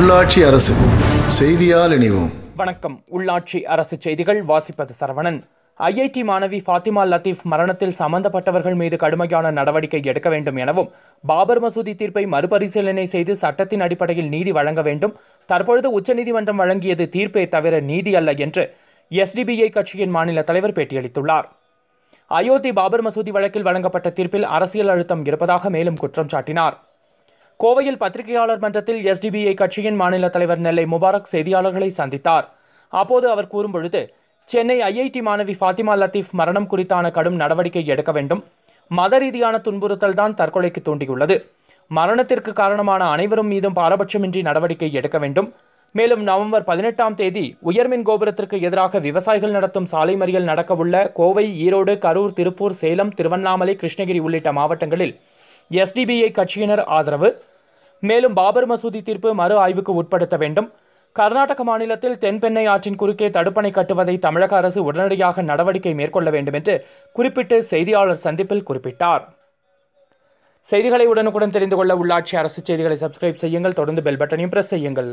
உள்ளாட்சி அரசு செய்தியால் இணைவோம் வணக்கம் உள்ளாட்சி அரசு செய்திகள் வாசிப்பது சரவணன் ஐஐடி மாணவி ஃபாத்திமா லத்தீப் மரணத்தில் சம்பந்தப்பட்டவர்கள் மீது கடுமையான நடவடிக்கை எடுக்க வேண்டும் எனவும் பாபர் மசூதி தீர்ப்பை மறுபரிசீலனை செய்து சட்டத்தின் அடிப்படையில் நீதி வழங்க வேண்டும் தற்பொழுது உச்சநீதிமன்றம் வழங்கியது தீர்ப்பே தவிர நீதி அல்ல என்று எஸ்டிபிஐ கட்சியின் மாநில தலைவர் பேட்டியளித்துள்ளார் அயோத்தி பாபர் மசூதி வழக்கில் வழங்கப்பட்ட தீர்ப்பில் அரசியல் அழுத்தம் இருப்பதாக மேலும் குற்றம் சாட்டினார் கோவையில் பத்திரிகையாளர் மன்றத்தில் எஸ்டிபிஐ கட்சியின் மாநில தலைவர் நெல்லை முபாரக் செய்தியாளர்களை சந்தித்தார் அப்போது அவர் கூறும்பொழுது சென்னை ஐஐடி மாணவி ஃபாத்திமா லத்தீப் மரணம் குறித்தான கடும் நடவடிக்கை எடுக்க வேண்டும் மத ரீதியான துன்புறுத்தல் தான் தற்கொலைக்கு தூண்டியுள்ளது மரணத்திற்கு காரணமான அனைவரும் மீதும் பாரபட்சமின்றி நடவடிக்கை எடுக்க வேண்டும் மேலும் நவம்பர் பதினெட்டாம் தேதி உயர்மின் கோபுரத்திற்கு எதிராக விவசாயிகள் நடத்தும் சாலை மறியல் நடக்கவுள்ள கோவை ஈரோடு கரூர் திருப்பூர் சேலம் திருவண்ணாமலை கிருஷ்ணகிரி உள்ளிட்ட மாவட்டங்களில் எஸ்டிபிஐ கட்சியினர் ஆதரவு மேலும் பாபர் மசூதி தீர்ப்பு மறு ஆய்வுக்கு உட்படுத்த வேண்டும் கர்நாடக மாநிலத்தில் தென்பெண்ணை ஆற்றின் குறுக்கே தடுப்பணை கட்டுவதை தமிழக அரசு உடனடியாக நடவடிக்கை மேற்கொள்ள வேண்டும் என்று குறிப்பிட்டு செய்தியாளர் சந்திப்பில் குறிப்பிட்டார் செய்திகளை உடனுக்குடன் தெரிந்து கொள்ள உள்ளாட்சி அரசு செய்திகளை சப்ஸ்கிரைப் செய்யுங்கள் தொடர்ந்து பெல் பட்டனையும் பிரஸ் செய்யுங்கள்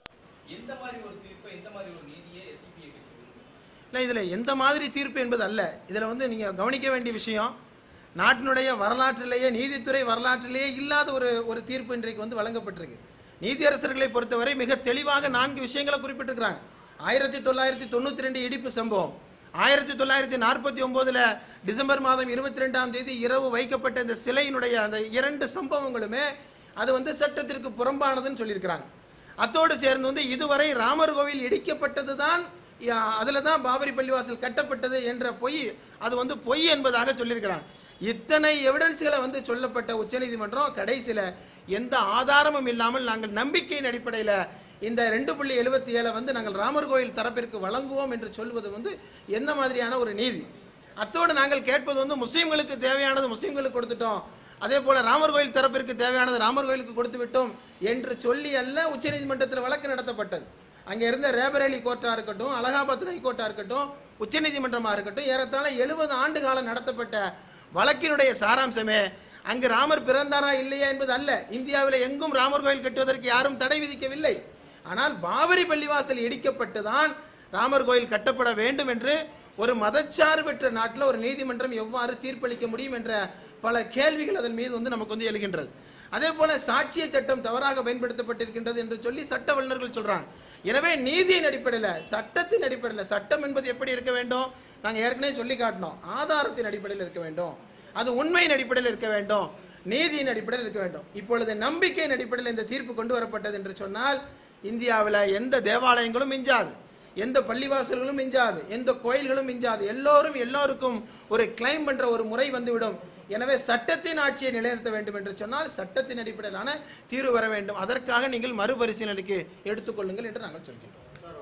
இல்லை இதில் எந்த மாதிரி தீர்ப்பு என்பது அல்ல இதில் வந்து நீங்கள் கவனிக்க வேண்டிய விஷயம் நாட்டினுடைய வரலாற்றிலேயே நீதித்துறை வரலாற்றிலேயே இல்லாத ஒரு ஒரு தீர்ப்பு இன்றைக்கு வந்து வழங்கப்பட்டிருக்கு நீதியரசர்களை பொறுத்தவரை மிக தெளிவாக நான்கு விஷயங்களை குறிப்பிட்டிருக்கிறாங்க ஆயிரத்தி தொள்ளாயிரத்தி தொண்ணூற்றி ரெண்டு இடிப்பு சம்பவம் ஆயிரத்தி தொள்ளாயிரத்தி நாற்பத்தி ஒம்போதில் டிசம்பர் மாதம் இருபத்தி ரெண்டாம் தேதி இரவு வைக்கப்பட்ட இந்த சிலையினுடைய அந்த இரண்டு சம்பவங்களுமே அது வந்து சட்டத்திற்கு புறம்பானதுன்னு சொல்லியிருக்கிறாங்க அத்தோடு சேர்ந்து வந்து இதுவரை ராமர் கோவில் இடிக்கப்பட்டது தான் அதில் தான் பாபரி பள்ளிவாசல் கட்டப்பட்டது என்ற பொய் அது வந்து பொய் என்பதாக சொல்லியிருக்கிறாங்க இத்தனை எவிடன்ஸ்களை வந்து சொல்லப்பட்ட உச்சநீதிமன்றம் கடைசியில் எந்த ஆதாரமும் இல்லாமல் நாங்கள் நம்பிக்கையின் அடிப்படையில் இந்த ரெண்டு புள்ளி எழுபத்தி ஏழை வந்து நாங்கள் ராமர் கோயில் தரப்பிற்கு வழங்குவோம் என்று சொல்வது வந்து எந்த மாதிரியான ஒரு நீதி அத்தோடு நாங்கள் கேட்பது வந்து முஸ்லீம்களுக்கு தேவையானது முஸ்லீம்களுக்கு கொடுத்துட்டோம் அதே போல ராமர் கோயில் தரப்பிற்கு தேவையானது ராமர் கோயிலுக்கு கொடுத்து விட்டோம் என்று சொல்லி அல்ல உச்சநீதிமன்றத்தில் வழக்கு நடத்தப்பட்டது அங்கே இருந்த ரேபரேலி கோர்ட்டாக இருக்கட்டும் அலகாபாத் ஹைகோர்ட்டாக இருக்கட்டும் உச்சநீதிமன்றமாக இருக்கட்டும் ஏறத்தாழ எழுபது ஆண்டு காலம் நடத்தப்பட்ட வழக்கினுடைய சாராம்சமே அங்கு ராமர் பிறந்தாரா இல்லையா என்பது அல்ல இந்தியாவில் எங்கும் ராமர் கோயில் கட்டுவதற்கு யாரும் தடை விதிக்கவில்லை ஆனால் பாபரி பள்ளிவாசல் இடிக்கப்பட்டுதான் ராமர் கோயில் கட்டப்பட வேண்டும் என்று ஒரு மதச்சார்பற்ற நாட்டில் ஒரு நீதிமன்றம் எவ்வாறு தீர்ப்பளிக்க முடியும் என்ற பல கேள்விகள் அதன் மீது வந்து நமக்கு வந்து எழுகின்றது அதே போல சாட்சிய சட்டம் தவறாக பயன்படுத்தப்பட்டிருக்கின்றது என்று சொல்லி சட்ட வல்லுநர்கள் சொல்றாங்க எனவே நீதியின் அடிப்படையில் சட்டத்தின் அடிப்படையில் சட்டம் என்பது எப்படி இருக்க வேண்டும் நாங்கள் ஏற்கனவே சொல்லி காட்டினோம் ஆதாரத்தின் அடிப்படையில் இருக்க வேண்டும் அது உண்மையின் அடிப்படையில் இருக்க வேண்டும் நீதியின் அடிப்படையில் இருக்க வேண்டும் இப்பொழுது நம்பிக்கையின் அடிப்படையில் இந்த தீர்ப்பு கொண்டு வரப்பட்டது என்று சொன்னால் இந்தியாவில் எந்த தேவாலயங்களும் மிஞ்சாது எந்த பள்ளிவாசல்களும் மிஞ்சாது எந்த கோயில்களும் மிஞ்சாது எல்லோரும் எல்லோருக்கும் ஒரு கிளைம் பண்ற ஒரு முறை வந்துவிடும் எனவே சட்டத்தின் ஆட்சியை நிலைநிறுத்த வேண்டும் என்று சொன்னால் சட்டத்தின் அடிப்படையிலான தீர்வு வர வேண்டும் அதற்காக நீங்கள் மறுபரிசீலனைக்கு எடுத்துக்கொள்ளுங்கள் என்று நாங்கள் சொல்கிறோம்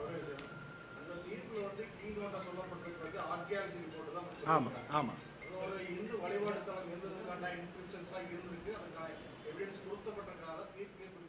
ஆமா ஆமா இந்து வழிபாடு தலம் இருந்ததுக்கான இன்ஸ்ட்ரக்ஷன்ஸ்லாம் இருந்திருக்கு அதுக்கான எவிடன்ஸ் கொடுக்கப்பட்டிருக்காத தீர்ப்பு